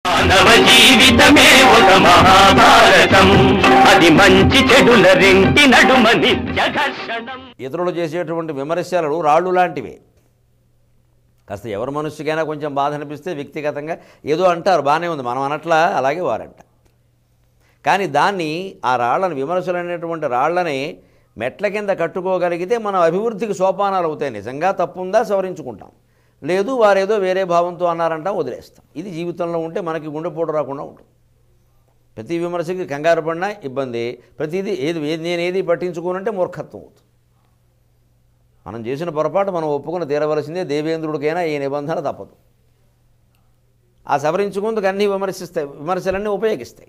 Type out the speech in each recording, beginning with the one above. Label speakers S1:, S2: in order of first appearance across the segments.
S1: మానవ జీవితమే ఒక మహాభారతం అది మంచి చెడుల రెంటి నడుమ నిత్య ఘర్షణం
S2: ఇతరులు చేసేటువంటి విమర్శలు రాళ్ళు లాంటివే కాస్త ఎవరి మనుషుకైనా కొంచెం బాధ అనిపిస్తే వ్యక్తిగతంగా ఏదో అంటారు బాగానే ఉంది మనం అనట్లా అలాగే వారంట కానీ దాన్ని ఆ రాళ్ళని విమర్శలు అనేటువంటి రాళ్ళని మెట్ల కింద కట్టుకోగలిగితే మన అభివృద్ధికి సోపానాలు అవుతాయి నిజంగా తప్పుందా సవరించుకుంటాం లేదు వారేదో వేరే భావంతో అన్నారంటాం వదిలేస్తాం ఇది జీవితంలో ఉంటే మనకి గుండెపోటు రాకుండా ఉంటుంది ప్రతి విమర్శకి కంగారు పడినా ఇబ్బంది ప్రతిదీ ఏది ఏది నేను ఏది పట్టించుకోనంటే మూర్ఖత్వం అవుతుంది మనం చేసిన పొరపాటు మనం ఒప్పుకుని తీరవలసిందే దేవేంద్రుడికైనా ఈ నిబంధన తప్పదు ఆ సవరించుకుందుకు అన్నీ విమర్శిస్తాయి విమర్శలన్నీ ఉపయోగిస్తాయి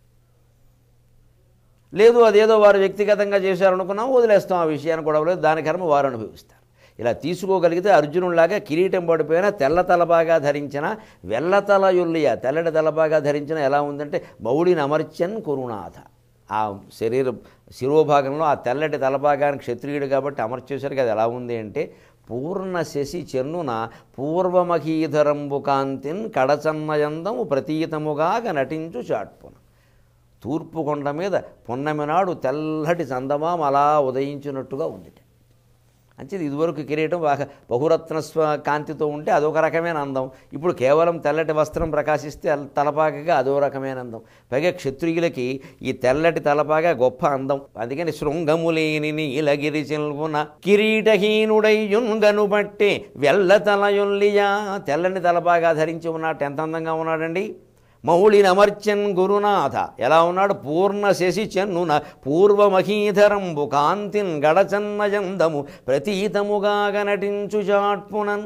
S2: లేదు అదేదో వారు వ్యక్తిగతంగా చేశారనుకున్నాం వదిలేస్తాం ఆ విషయాన్ని కూడా లేదు దాని కర్మ వారు అనుభవిస్తారు ఇలా తీసుకోగలిగితే అర్జునుడిలాగా కిరీటం పడిపోయిన తెల్ల తలబాగా ధరించిన వెల్లతల యొల్లియ తెల్లటి తలబాగా ధరించిన ఎలా ఉందంటే మౌడిని అమర్చన్ కురునాథ ఆ శరీరం శిరోభాగంలో ఆ తెల్లటి తలభాగానికి క్షత్రియుడు కాబట్టి అమర్చేసరికి అది ఎలా ఉంది అంటే పూర్ణ శశి చెన్నున పూర్వమహీధరంబు కాంతిన్ కడచన్నయందము ప్రతీతముగాగ నటించు చాట్పున తూర్పు కొండ మీద పున్నమి నాడు తెల్లటి చందమామ అలా ఉదయించినట్టుగా ఉంది అంచేది ఇదివరకు కిరీటం బాగా బహురత్న స్వ కాంతితో ఉంటే అదొక రకమైన అందం ఇప్పుడు కేవలం తెల్లటి వస్త్రం ప్రకాశిస్తే అల్- తలపాకగా అదో రకమైన అందం పైగా క్షత్రియులకి ఈ తెల్లటి తలపాగా గొప్ప అందం అందుకని శృంగములేని నీలగిరి చెల్వున కిరీటహీనుడయ్యున్గను బట్టి వెల్ల తలయొల్లియా తెల్లని తలపాగా ధరించి ఉన్నట్టు ఎంత అందంగా ఉన్నాడండి మౌళిని అమర్చన్ గురునాథ ఎలా ఉన్నాడు పూర్ణ శశి చెన్నున పూర్వమహీధరంబు కాంతిన్ గడచన్నయందము ప్రతీతముగాగ నటించు చాట్పునన్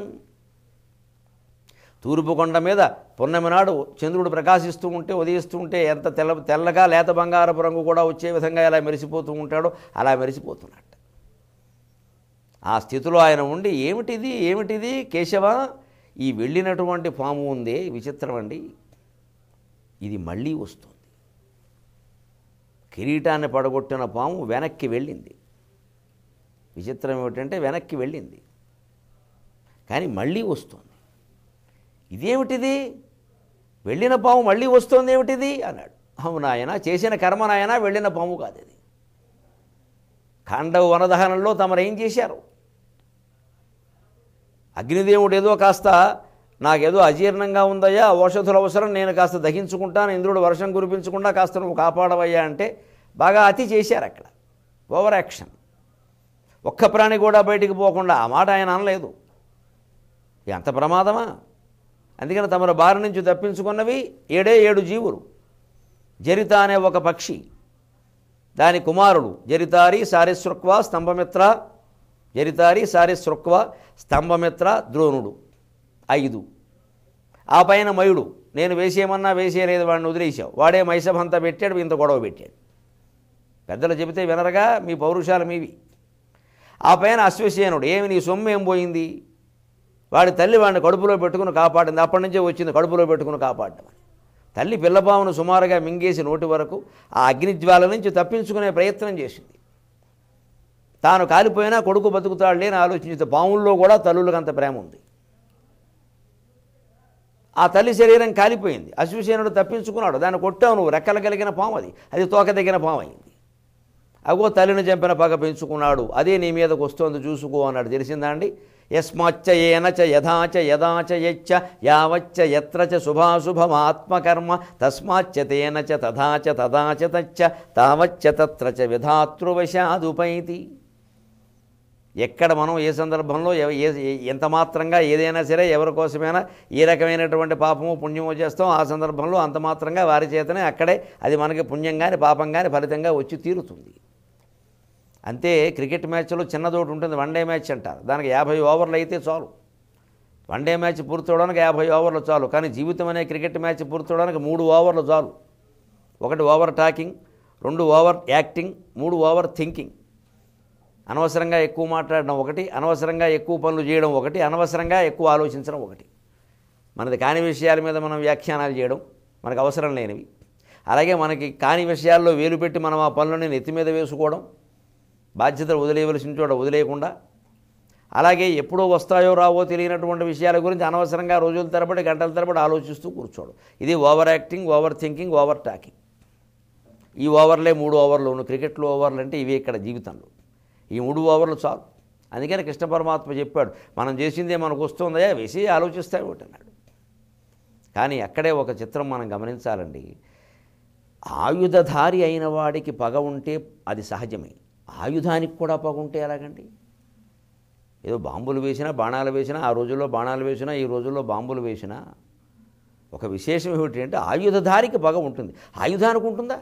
S2: తూర్పు కొండ మీద పున్నమి నాడు చంద్రుడు ప్రకాశిస్తూ ఉంటే ఉదయిస్తూ ఉంటే ఎంత తెల్ల తెల్లగా లేత బంగారపు రంగు కూడా వచ్చే విధంగా ఎలా మెరిసిపోతూ ఉంటాడో అలా మెరిసిపోతున్నట్టు ఆ స్థితిలో ఆయన ఉండి ఏమిటిది ఏమిటిది కేశవ ఈ వెళ్ళినటువంటి పాము ఉందే విచిత్రం అండి ఇది మళ్ళీ వస్తుంది కిరీటాన్ని పడగొట్టిన పాము వెనక్కి వెళ్ళింది విచిత్రం ఏమిటంటే వెనక్కి వెళ్ళింది కానీ మళ్ళీ వస్తుంది ఇదేమిటిది వెళ్ళిన పాము మళ్ళీ వస్తుంది ఏమిటిది అన్నాడు అవును ఆయన చేసిన కర్మ నాయన వెళ్ళిన పాము కాదు ఇది ఖాండవ వనదహనంలో తమరేం చేశారు అగ్నిదేవుడు ఏదో కాస్త నాకేదో అజీర్ణంగా ఉందయ్యా ఔషధుల అవసరం నేను కాస్త దహించుకుంటాను ఇంద్రుడు వర్షం కురిపించకుండా కాస్త నువ్వు కాపాడవయ్యా అంటే బాగా అతి చేశారు అక్కడ ఓవర్ యాక్షన్ ఒక్క ప్రాణి కూడా బయటికి పోకుండా ఆ మాట ఆయన అనలేదు ఎంత ప్రమాదమా అందుకని తమరు బారి నుంచి తప్పించుకున్నవి ఏడే ఏడు జీవులు జరిత అనే ఒక పక్షి దాని కుమారుడు జరితారి సారిశృక్వ స్తంభమిత్ర జరితారి సారిశృక్వ స్తంభమిత్ర ద్రోణుడు ఐదు ఆ పైన మయుడు నేను వేసేయమన్నా వేసేయలేదు వాడిని వదిలేసావు వాడే మైసభంతా పెట్టాడు ఇంత గొడవ పెట్టాడు పెద్దలు చెబితే వినరగా మీ పౌరుషాలు మీవి ఆ పైన అశ్వసేనుడు ఏమి నీ సొమ్ము ఏం పోయింది వాడి తల్లి వాడిని కడుపులో పెట్టుకుని కాపాడింది అప్పటి నుంచే వచ్చింది కడుపులో పెట్టుకుని కాపాడమని తల్లి పిల్లపామును సుమారుగా మింగేసి నోటి వరకు ఆ అగ్నిజ్వాల నుంచి తప్పించుకునే ప్రయత్నం చేసింది తాను కాలిపోయినా కొడుకు బతుకుతాడులే అని ఆలోచించింది పాముల్లో కూడా తల్లులకు అంత ప్రేమ ఉంది ఆ తల్లి శరీరం కాలిపోయింది అశ్వసేనుడు తప్పించుకున్నాడు దాన్ని కొట్టావు నువ్వు రెక్కలు కలిగిన పాము అది అది తోక దగ్గర పాము అయింది అగో తల్లిని చంపిన పగ పెంచుకున్నాడు అదే నీ మీదకు వస్తోంది చూసుకో అన్నాడు తెలిసిందా అండి యస్మాచ్చ ఏనచ యథాచ యదాచ యచ్చ యావచ్చ ఎత్ర చ శుభాశుభమాత్మకర్మ తస్మాచ్చ తేనచ తథాచ తదాచ తచ్చ తావచ్చ తత్ర చ విధాతృవశాదుపైతి ఎక్కడ మనం ఏ సందర్భంలో ఎవ- ఏ ఏ- ఎంత మాత్రంగా ఏదైనా సరే ఎవరి కోసమైనా ఏ రకమైనటువంటి పాపము పుణ్యము చేస్తాం ఆ సందర్భంలో అంత మాత్రంగా వారి చేతనే అక్కడే అది మనకి పుణ్యం కానీ పాపం కానీ ఫలితంగా వచ్చి తీరుతుంది అంతే క్రికెట్ మ్యాచ్లో చిన్నదోటి ఉంటుంది వన్ డే మ్యాచ్ అంటారు దానికి యాభై ఓవర్లు అయితే చాలు వన్ డే మ్యాచ్ పూర్తవడానికి యాభై ఓవర్లు చాలు కానీ జీవితం అనే క్రికెట్ మ్యాచ్ పూర్తవడానికి మూడు ఓవర్లు చాలు ఒకటి ఓవర్ టాకింగ్ రెండు ఓవర్ యాక్టింగ్ మూడు ఓవర్ థింకింగ్ అనవసరంగా ఎక్కువ మాట్లాడడం ఒకటి అనవసరంగా ఎక్కువ పనులు చేయడం ఒకటి అనవసరంగా ఎక్కువ ఆలోచించడం ఒకటి మనది కాని విషయాల మీద మనం వ్యాఖ్యానాలు చేయడం మనకు అవసరం లేనివి అలాగే మనకి కాని విషయాల్లో వేలు పెట్టి మనం ఆ పనులని నెత్తి మీద వేసుకోవడం బాధ్యతలు వదిలేయవలసిన చోట వదిలేయకుండా అలాగే ఎప్పుడో వస్తాయో రావో తెలియనటువంటి విషయాల గురించి అనవసరంగా రోజుల తరబడి గంటల తరబడి ఆలోచిస్తూ కూర్చోడు ఇది over acting over thinking over talking ఈ ఓవర్లే మూడు ఓవర్లు ఉన్న క్రికెట్లో ఓవర్లు అంటే ఇవి ఇక్కడ జీవితంలో ఈ మూడు ఓవర్లు చాలు అందుకని కృష్ణ పరమాత్మ చెప్పాడు మనం చేసిందే మనకు వస్తుందయా వేసి ఆలోచిస్తాయి ఒకటి అన్నాడు కానీ అక్కడే ఒక చిత్రం మనం గమనించాలండి ఆయుధధారి అయిన వాడికి పగ ఉంటే అది సహజమే ఆయుధానికి కూడా పగ ఉంటే ఎలాగండి ఏదో బాంబులు వేసినా బాణాలు వేసినా ఆ రోజుల్లో బాణాలు వేసినా ఈ రోజుల్లో బాంబులు వేసినా ఒక విశేషం ఏమిటి అంటే ఆయుధధారికి పగ ఉంటుంది ఆయుధానికి ఉంటుందా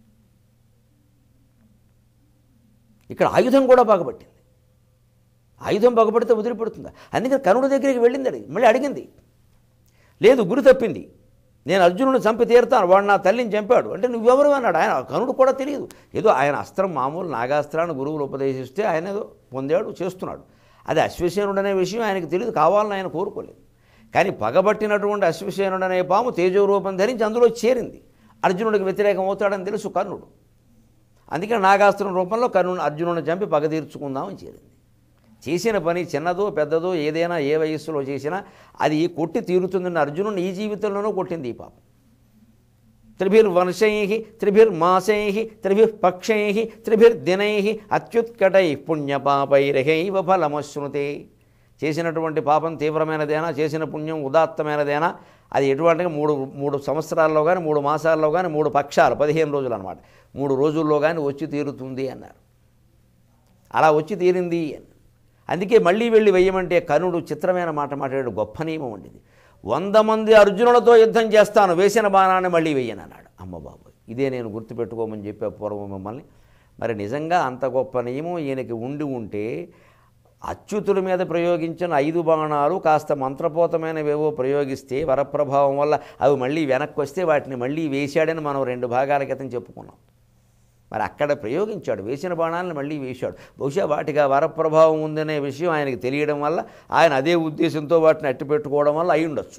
S2: ఇక్కడ ఆయుధం కూడా పగబట్టింది ఆయుధం పగబడితే వదిలిపెడుతుందా అందుకని కరుణ దగ్గరికి వెళ్ళింది అది మళ్ళీ అడిగింది లేదు గురి తప్పింది నేను అర్జునుడిని చంపి తీరుతాను వాడు నా తల్లిని చంపాడు అంటే నువ్వెవరు అన్నాడు ఆయన కనుడు కూడా తెలియదు ఏదో ఆయన అస్త్రం మామూలు నాగాస్త్రాన్ని గురువులు ఉపదేశిస్తే ఆయన ఏదో పొందాడు చేస్తున్నాడు అది అశ్వసేనుడు అనే విషయం ఆయనకు తెలియదు కావాలని ఆయన కోరుకోలేదు కానీ పగబట్టినటువంటి అశ్వసేనుడు అనే పాము తేజోరూపం ధరించి అందులో చేరింది అర్జునుడికి వ్యతిరేకం అవుతాడని తెలుసు కర్ణుడు అందుకే నాగాస్త్రం రూపంలో కర్ణుని అర్జునుడిని చంపి పగ తీర్చుకుందామని చేరింది చేసిన పని చిన్నదో పెద్దదో ఏదైనా ఏ వయస్సులో చేసినా అది కొట్టి తీరుతుందన్న అర్జునుని ఈ జీవితంలోనూ కొట్టింది ఈ పాపం త్రిభిర్వర్షై త్రిభిర్మాసై త్రిభిఃపక్షై త్రిభిర్దినై అత్యుత్కటై పుణ్యపాపైరహైవ ఫలమశ్నుతే చేసినటువంటి పాపం తీవ్రమైనదేనా చేసిన పుణ్యం ఉదాత్తమైనదేనా అది ఎటువంటి మూడు మూడు సంవత్సరాల్లో కానీ మూడు మాసాల్లో కానీ మూడు పక్షాలు పదిహేను రోజులు అనమాట మూడు రోజుల్లో కానీ వచ్చి తీరుతుంది అన్నారు అలా వచ్చి తీరింది అని అందుకే మళ్ళీ వెళ్ళి వెయ్యమంటే కర్ణుడు చిత్రమైన మాట మాట్లాడాడు గొప్ప నియమం ఉండేది వంద మంది అర్జునులతో యుద్ధం చేస్తాను వేసిన బాణాన్ని మళ్ళీ వెయ్యను అన్నాడు అమ్మ బాబు ఇదే నేను గుర్తుపెట్టుకోమని చెప్పే పూర్వం మిమ్మల్ని మరి నిజంగా అంత గొప్ప నియమం ఈయనకి ఉండి ఉంటే అచ్యుతుల మీద ప్రయోగించిన ఐదు బాణాలు కాస్త మంత్రపోతమైనవేవో ప్రయోగిస్తే వరప్రభావం వల్ల అవి మళ్ళీ వెనక్కి వస్తే వాటిని మళ్ళీ వేశాడని మనం రెండు భాగాల క్రితం చెప్పుకున్నాం మరి అక్కడ ప్రయోగించాడు వేసిన బాణాలను మళ్ళీ వేశాడు బహుశా వాటికి ఆ వరప్రభావం ఉందనే విషయం ఆయనకి తెలియడం వల్ల ఆయన అదే ఉద్దేశంతో వాటిని అట్టి పెట్టుకోవడం వల్ల అయి ఉండొచ్చు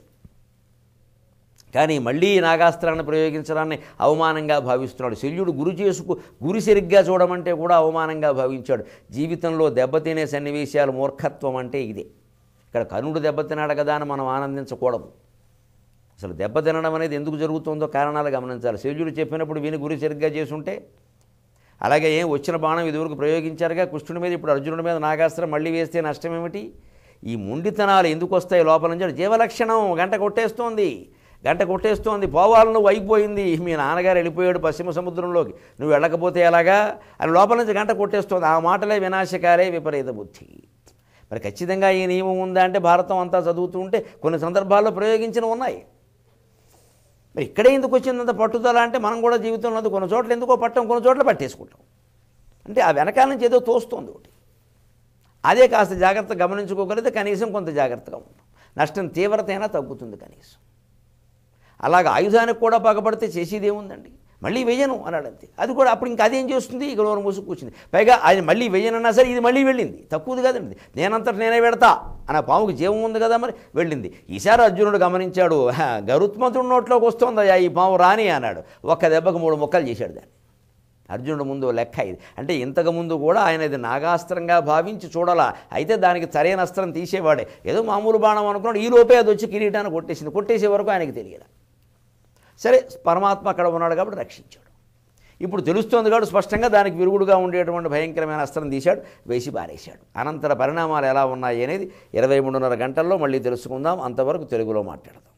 S2: కానీ మళ్ళీ నాగాస్త్రాన్ని ప్రయోగించడాన్ని అవమానంగా భావిస్తున్నాడు శల్యుడు గురి చేసుకు గురి సరిగ్గా చూడమంటే కూడా అవమానంగా భావించాడు జీవితంలో దెబ్బతినే సన్నివేశాలు మూర్ఖత్వం అంటే ఇదే ఇక్కడ కనుడు దెబ్బతినాడు కదా అని మనం ఆనందించకూడదు అసలు దెబ్బతినడం అనేది ఎందుకు జరుగుతుందో కారణాలు గమనించాలి శల్యుడు చెప్పినప్పుడు విని గురి సరిగ్గా చేసుంటే అలాగే ఏం వచ్చిన బాణం ఇదివరకు ప్రయోగించారుగా కృష్ణుడి మీద ఇప్పుడు అర్జునుడి మీద నాగాస్త్రం మళ్ళీ వేస్తే నష్టం ఏమిటి ఈ ముండితనాలు ఎందుకు వస్తాయి లోపల నుంచి జీవలక్షణం గంట కొట్టేస్తోంది గంట కొట్టేస్తోంది పోవాలి నువ్వు అయిపోయింది మీ నాన్నగారు వెళ్ళిపోయాడు పశ్చిమ సముద్రంలోకి నువ్వు వెళ్ళకపోతే ఎలాగా అని లోపల నుంచి గంట కొట్టేస్తోంది ఆ మాటలే వినాశకారే విపరీత బుద్ధి మరి ఖచ్చితంగా ఈ నియమం ఉందా అంటే భారతం అంతా చదువుతూ ఉంటే కొన్ని సందర్భాల్లో ప్రయోగించిన ఉన్నాయి మరి ఇక్కడే ఎందుకు వచ్చిందంత పట్టుదల అంటే మనం కూడా జీవితంలో ఉంది. కొన్ని చోట్ల ఎందుకో పట్టం కొన్ని చోట్ల పట్టేసుకుంటాం అంటే ఆ వెనకాల నుంచి ఏదో తోస్తుంది ఒకటి అదే కాస్త జాగ్రత్త గమనించుకోగలిగితే కనీసం కొంత జాగ్రత్తగా ఉంటాం నష్టం తీవ్రత అయినా తగ్గుతుంది కనీసం అలాగ ఆయుధానికి కూడా పగపడితే చేసేది ఏముందండి మళ్ళీ వెయ్యను అన్నాడు అంతే అది కూడా అప్పుడు ఇంకా అదేం చేస్తుంది ఇక నోరు మూసుకు కూర్చుంది పైగా ఆయన మళ్ళీ వెయ్యనన్నా సరే ఇది మళ్ళీ వెళ్ళింది తక్కువది కదండి నేనంతట నేనే పెడతా అన్న పాముకి జీవం ఉంది కదా మరి వెళ్ళింది ఈసారి అర్జునుడు గమనించాడు "హా, గరుత్మంతుడి నోట్లోకి వస్తుందయ్యా ఈ పాము రాని అన్నాడు ఒక్క దెబ్బకు మూడు మొక్కలు చేశాడు దాన్ని అర్జునుడు ముందు లెక్క ఇది అంటే ఇంతకు ముందు కూడా ఆయన ఇది నాగాస్త్రంగా భావించి చూడాలా అయితే దానికి సరైన అస్త్రం తీసేవాడే ఏదో మామూలు బాణం అనుకున్నాడు ఈ లోపే అది వచ్చి కిరీటాన్ని కొట్టేసింది కొట్టేసే వరకు ఆయనకి తెలియదు సరే పరమాత్మ అక్కడ ఉన్నాడు కాబట్టి రక్షించాడు ఇప్పుడు తెలుస్తోంది కాబట్టి స్పష్టంగా దానికి విరుగుడుగా ఉండేటువంటి భయంకరమైన అస్త్రం తీశాడు వేసి పారేశాడు అనంతర పరిణామాలు ఎలా ఉన్నాయి అనేది ఇరవై మూడున్నర గంటల్లో మళ్ళీ తెలుసుకుందాం అంతవరకు తెలుగులో మాట్లాడదాం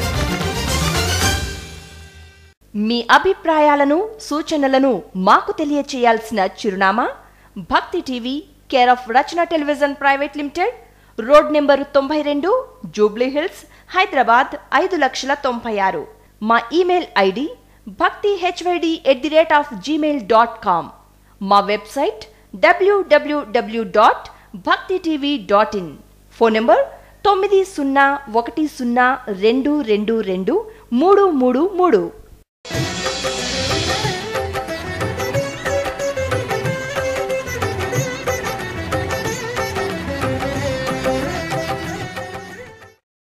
S3: మీ అభిప్రాయాలను సూచనలను మాకు తెలియచేయాల్సిన చిరునామా Bhakthi TV care of Rachana television private limited road number తొంభై రెండు జూబ్లీ హిల్స్ హైదరాబాద్ ఐదు లక్షల తొంభై ఆరు మా email ID Bhakthi HYD at the rate of Gmail dot com మా website WWW dot Bhakthi TV dot in phone number తొమ్మిది సున్నా ఒకటి సున్నా రెండు రెండు రెండు మూడు మూడు మూడు